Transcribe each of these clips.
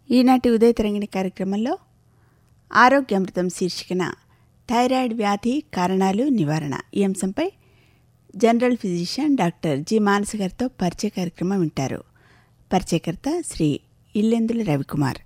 ఈనాటి ఉదయ తరంగిణి కార్యక్రమంలో ఆరోగ్యామృతం శీర్షికన థైరాయిడ్ వ్యాధి కారణాలు నివారణ ఈ అంశంపై general physician doctor G Manasa గారితో పరిచయ కార్యక్రమం వింటారు పరిచయకర్త శ్రీ ఇల్లెందుల రవికుమార్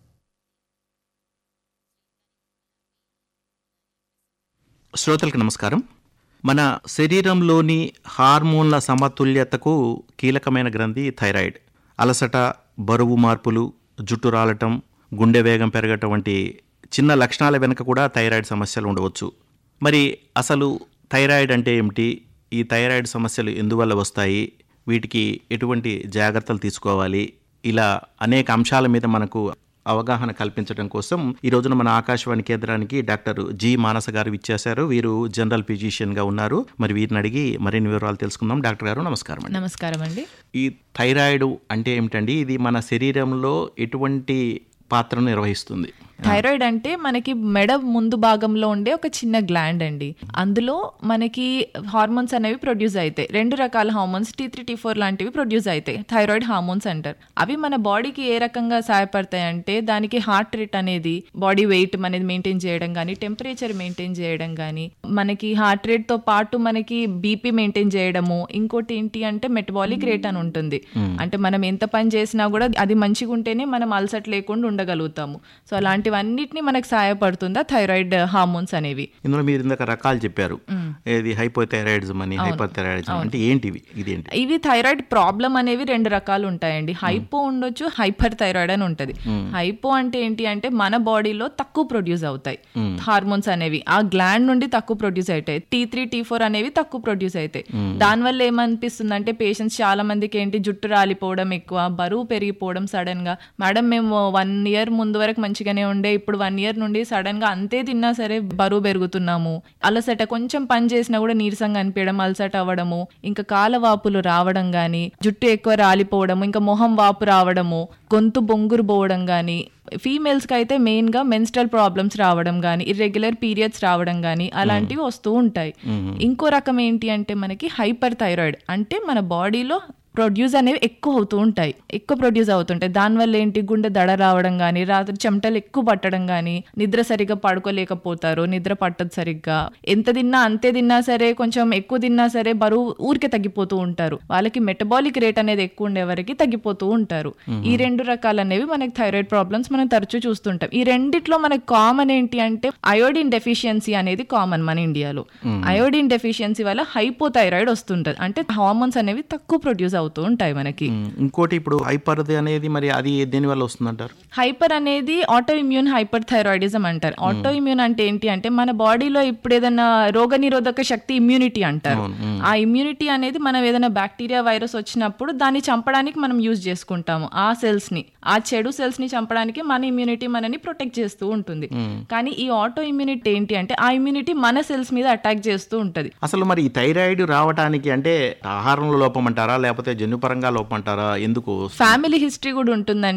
శ్రోతలకు నమస్కారం మన శరీరంలోని హార్మోన్ల సమతుల్యతకు కీలకమైన గ్రంథి థైరాయిడ్ అలసట బరువు మార్పులు జుట్టు రాలటం గుండె వేగం పెరగటం వంటి చిన్న లక్షణాల వెనుక కూడా థైరాయిడ్ సమస్యలు ఉండవచ్చు మరి అసలు థైరాయిడ్ అంటే ఏమిటి ఈ థైరాయిడ్ సమస్యలు ఎందువల్ల వస్తాయి వీటికి ఎటువంటి జాగ్రత్తలు తీసుకోవాలి ఇలా అనేక అంశాల మీద మనకు అవగాహన కల్పించడం కోసం ఈ రోజున మన ఆకాశవాణి కేంద్రానికి డాక్టర్ జి మానస గారు ఇచ్చేశారు వీరు జనరల్ ఫిజిషియన్ గా ఉన్నారు మరి వీరిని అడిగి మరిన్ని వివరాలు తెలుసుకుందాం డాక్టర్ గారు నమస్కారం అండి నమస్కారం అండి ఈ థైరాయిడ్ అంటే ఏమిటండి ఇది మన శరీరంలో ఎటువంటి పాత్రను నిర్వహిస్తుంది థైరాయిడ్ అంటే మనకి మెడ ముందు భాగంలో ఉండే ఒక చిన్న గ్లాండ్ అండి అందులో మనకి హార్మోన్స్ అనేవి ప్రొడ్యూస్ అవుతాయి రెండు రకాల hormones T three T four లాంటివి ప్రొడ్యూస్ అవుతాయి థైరాయిడ్ హార్మోన్స్ అంటారు అవి మన బాడీకి ఏ రకంగా సహాయపడతాయి అంటే దానికి హార్ట్ రేట్ అనేది బాడీ వెయిట్ అనేది మెయింటైన్ చేయడం కానీ టెంపరేచర్ మెయింటైన్ చేయడం కానీ మనకి హార్ట్ రేట్ తో పాటు మనకి బీపీ మెయింటైన్ చేయడము ఇంకోటి ఏంటి అంటే మెటబాలిక్ రేట్ అని ఉంటుంది అంటే మనం ఎంత పని చేసినా కూడా అది మంచిగా ఉంటేనే మనం అలసట లేకుండా ఉండగలుగుతాము సో అలాంటివన్నిటిని మనకు సహాయపడుతుందా థైరాయిడ్ హార్మోన్స్ అనేవి ఇందులో మీరు ఇందాక రకాలు చెప్పారు ఏది హైపోథైరాయిడిజం అని హైపర్ థైరాయిడిజం అంటే ఏంటివి ఇదేంటి ఇవి థైరాయిడ్ ప్రాబ్లం అనేవి రెండు రకాలు ఉంటాయండి హైపో ఉండొచ్చు హైపర్ థైరాయిడ్ అని ఉంటది హైపో అంటే ఏంటి అంటే మన బాడీలో తక్కువ ప్రొడ్యూస్ అవుతాయి హార్మోన్స్ అనేవి ఆ గ్లాండ్ నుండి తక్కువ ప్రొడ్యూస్ అవుతాయి టీ త్రీ టీ ఫోర్ అనేవి తక్కువ ప్రొడ్యూస్ అవుతాయి దానివల్ల ఏమనిపిస్తుంది అంటే పేషెంట్స్ చాలా మందికి ఏంటి జుట్టు రాలిపోవడం ఎక్కువ బరువు పెరిగిపోవడం సడన్ గా మేడం మేము వన్ ఇయర్ ముందు వరకు మంచిగానే ఉండే ఇప్పుడు వన్ ఇయర్ నుండి సడన్ గా అంతే తిన్నా సరే బరువు పెరుగుతున్నాము అలసట కొంచెం పని చేసినా కూడా నీరసంగా అనిపించడం అలసట అవ్వడము ఇంకా కాల వాపులు రావడం గాని జుట్టు ఎక్కువ రాలిపోవడము ఇంకా మొహం వాపు రావడము గొంతు బొంగురు పోవడం గాని ఫీమేల్స్ కి అయితే మెయిన్ గా మెన్స్ట్రల్ ప్రాబ్లమ్స్ రావడం గానీ ఇర్రెగ్యులర్ పీరియడ్స్ రావడం గానీ అలాంటివి వస్తూ ఉంటాయి ఇంకో రకం ఏంటి అంటే మనకి హైపర్ థైరాయిడ్ అంటే మన బాడీలో ప్రొడ్యూస్ అనేవి ఎక్కువ అవుతూ ఉంటాయి ఎక్కువ ప్రొడ్యూస్ అవుతుంటాయి దానివల్ల ఏంటి గుండె దడ రావడం కానీ రాత్రి చెమటలు ఎక్కువ పట్టడం కానీ నిద్ర సరిగ్గా పడుకోలేకపోతారు నిద్ర పట్టదు సరిగ్గా ఎంత తిన్నా అంతే తిన్నా సరే కొంచెం ఎక్కువ తిన్నా సరే బరువు ఊరికే తగ్గిపోతూ ఉంటారు వాళ్ళకి మెటబాలిక్ రేట్ అనేది ఎక్కువ ఉండే వరకు తగ్గిపోతూ ఉంటారు ఈ రెండు రకాలు అనేవి మనకి థైరాయిడ్ ప్రాబ్లమ్స్ మనం తరచూ చూస్తుంటాం ఈ రెండిట్లో మనకి కామన్ ఏంటి అంటే అయోడిన్ డెఫిషియన్సీ అనేది కామన్ మన ఇండియాలో అయోడిన్ డెఫిషియన్సీ వల్ల హైపోథైరాయిడ్ వస్తుంటది అంటే హార్మోన్స్ అనేవి తక్కువ ప్రొడ్యూస్ అవుతూ ఉంటాయి మనకి ఉమ్, ఇంకోటి ఇప్పుడు హైపర్ అనేది మరి అది దేని వల్ల వస్తుందంటారు హైపర్ అనేది ఆటో ఇమ్యూన్ హైపర్ థైరాయిడిజం అంటారు ఆటో ఇమ్యూన్ అంటే ఏంటి అంటే మన బాడీలో ఇప్పుడు ఏదైనా రోగ నిరోధక శక్తి ఇమ్యూనిటీ అంటారు ఆ ఇమ్యూనిటీ అనేది మనం ఏదైనా బ్యాక్టీరియా వైరస్ వచ్చినప్పుడు దాన్ని చంపడానికి మనం యూజ్ చేసుకుంటాము ఆ సెల్స్ ని ఆ చెడు సెల్స్ ని చంపడానికి మన ఇమ్యూనిటీ మనని ప్రొటెక్ట్ చేస్తూ ఉంటుంది కానీ ఈ ఆటో ఇమ్యూనిటీ ఏంటి అంటే ఆ ఇమ్యూనిటీ మన సెల్స్ మీద అటాక్ చేస్తూ ఉంటది అసలు మరి ఈ థైరాయిడ్ రావడానికి అంటే ఆహారంలో లోపం అంటారా లేకపోతే జన్యుపరంగా లోపం అంటారా ఎందుకు ఫ్యామిలీ హిస్టరీ కూడా ఉంటుందండి